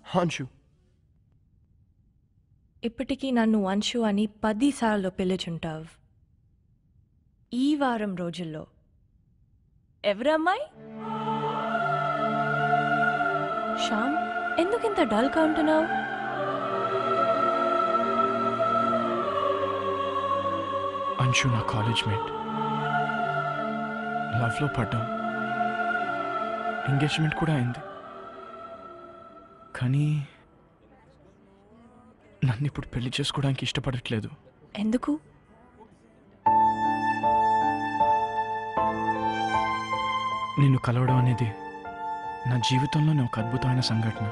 అంశు ఇప్పటికీ నన్ను వంశు అని పదిసార్లు పిలుచుంటావు ఈ వారం రోజుల్లో ఎవరమ్మాయి శ్యామ్ ఎందుకింత డల్గా ఉంటున్నావు అంశు నా కాలేజ్ మేట్ లవ్లో పడ్డాం ఎంగేజ్మెంట్ కూడా అయింది కానీ నన్ను ఇప్పుడు పెళ్లి చేసుకోవడానికి ఇష్టపడట్లేదు ఎందుకు నిన్ను కలవడం అనేది నా జీవితంలోనే ఒక అద్భుతమైన సంఘటన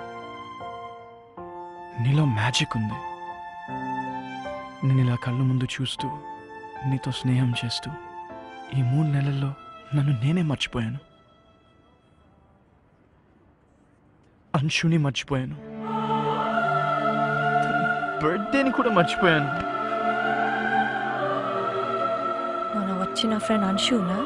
నీలో మ్యాజిక్ ఉంది నేను ఇలా కళ్ళ ముందు చూస్తూ నీతో స్నేహం చేస్తూ ఈ మూడు నెలల్లో నన్ను నేనే మర్చిపోయాను అంశుని మర్చిపోయాను బర్త్డేని కూడా మర్చిపోయాను మన వచ్చిన ఫ్రెండ్ అంశునా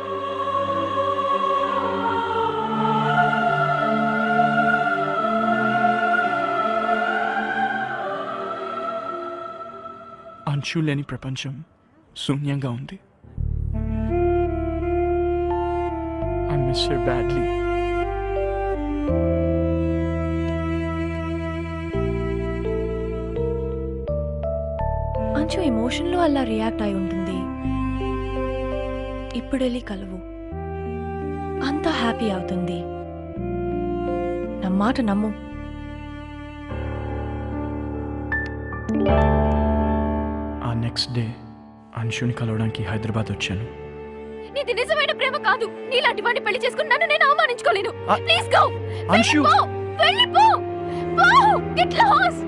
అంశు లేని ప్రపంచం శూన్యంగా ఉంది ఐ మిస్ హర్ బ్యాడ్లీ అంచు ఎమోషన్లో అలా రియాక్ట్ అయి ఉంటుంది ఇప్పుడు వెళ్ళి కలువు అంత హ్యాపీ అవుతుంది నా మాట నమ్ము ఆ నెక్స్ట్ డే అంశుని కలవడానికి హైదరాబాద్ వచ్చాను నీది నిజమైన ప్రేమ కాదు నీలాంటి వాడిని పెళ్లి చేసుకుని నన్ను నేను అవమానించుకోలేను ఆ- ప్లీజ్ గో అంశు పో వెళ్ళిపో పో గెట్ లాస్ట్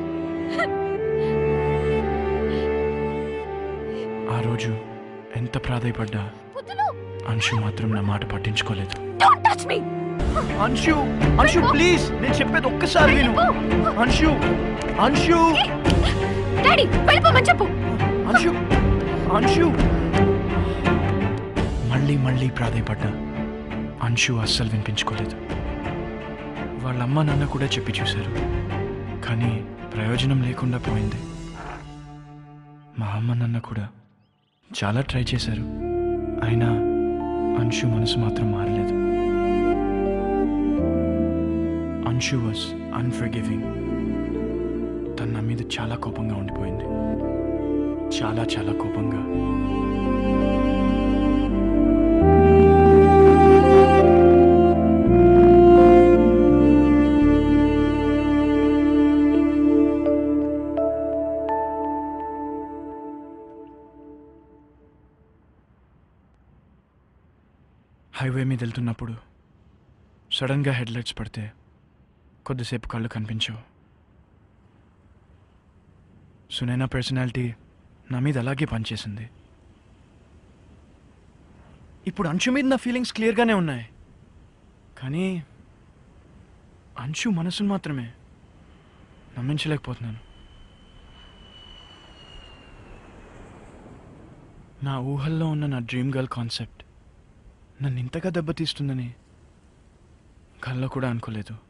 ఆ రోజు ఎంత ప్రాధాయపడ్డా పుత్తులు అంశు మాత్రం నా మాట పట్టించుకోలేదు don't touch me Anshu Anshu please నేను చెప్పేది ఒక్కసారి విను అంశు అంశు డాడీ వెళ్ళిపోమని చెప్పు అంశు అంశు మళ్ళీ మళ్ళీ ప్రాధాయపడ్డా అంశు అస్సలు వినిపించుకోలేదు వాళ్ళ అమ్మ నాన్న కూడా చెప్పి చూశారు కానీ ప్రయోజనం లేకుండా పోయింది మా అమ్మ నాన్న కూడా చాలా ట్రై చేశారు అయినా అంశు మనసు మాత్రం మారలేదు అంశు వాస్ అన్ఫర్గివింగ్ తన నా మీద చాలా కోపంగా ఉండిపోయింది చాలా చాలా కోపంగా హైవే మీద వెళ్తున్నప్పుడు సడన్గా హెడ్లైట్స్ పడితే కొద్దిసేపు కళ్ళు కనిపించవు సునైనా పర్సనాలిటీ నా మీద అలాగే పనిచేసింది ఇప్పుడు అంశు మీద నా ఫీలింగ్స్ క్లియర్గానే ఉన్నాయి కానీ అంశు మనసును మాత్రమే నమ్మించలేకపోతున్నాను నా ఊహల్లో ఉన్న నా డ్రీమ్ గర్ల్ కాన్సెప్ట్ నన్ను ఇంతగా దెబ్బతీస్తుందని కల్లో కూడా అనుకోలేదు